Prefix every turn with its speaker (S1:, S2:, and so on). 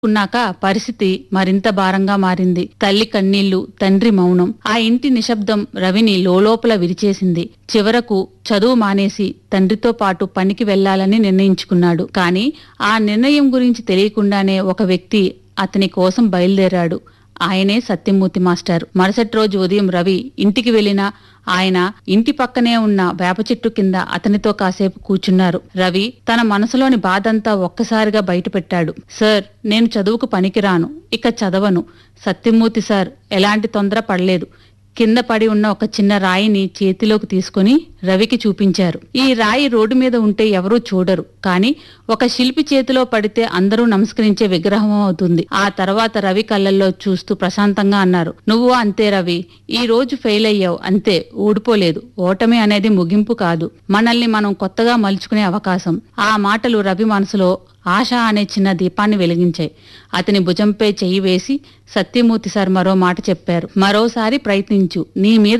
S1: ఉన్నాక పరిస్థితి మరింత భారంగా మారింది తల్లి కన్నీళ్లు తండ్రి మౌనం ఆ ఇంటి నిశ్శబ్దం రవిని లోలోపల విరిచేసింది చివరకు చదువు మానేసి తండ్రితో పాటు పనికి వెళ్లాలని నిర్ణయించుకున్నాడు కానీ ఆ నిర్ణయం గురించి తెలియకుండానే ఒక వ్యక్తి అతని కోసం బయలుదేరాడు ఆయనే సత్యమూర్తి మాస్టర్ మరుసటి రోజు ఉదయం రవి ఇంటికి వెళ్లిన ఆయన ఇంటి పక్కనే ఉన్న వేప చెట్టు కింద అతనితో కాసేపు కూర్చున్నారు రవి తన మనసులోని బాధంతా ఒక్కసారిగా బయటపెట్టాడు సార్ నేను చదువుకు పనికిరాను ఇక చదవను సత్యమూర్తి సార్ ఎలాంటి తొందర పడలేదు కింద పడి ఉన్న ఒక చిన్న రాయిని చేతిలోకి తీసుకుని రవికి చూపించారు ఈ రాయి రోడ్డు మీద ఉంటే ఎవరూ చూడరు కానీ ఒక శిల్పి చేతిలో పడితే అందరూ నమస్కరించే విగ్రహం అవుతుంది ఆ తర్వాత రవి కళ్ళల్లో చూస్తూ ప్రశాంతంగా అన్నారు నువ్వు అంతే రవి ఈ రోజు ఫెయిల్ అయ్యావు అంతే ఊడిపోలేదు ఓటమి అనేది ముగింపు కాదు మనల్ని మనం కొత్తగా మలుచుకునే అవకాశం ఆ మాటలు రవి మనసులో ఆశ అనే చిన్న దీపాన్ని వెలిగించాయి అతని భుజంపై చెయ్యి వేసి సత్యమూర్తి సార్ మరో మాట చెప్పారు మరోసారి ప్రయత్నించు నీ మీద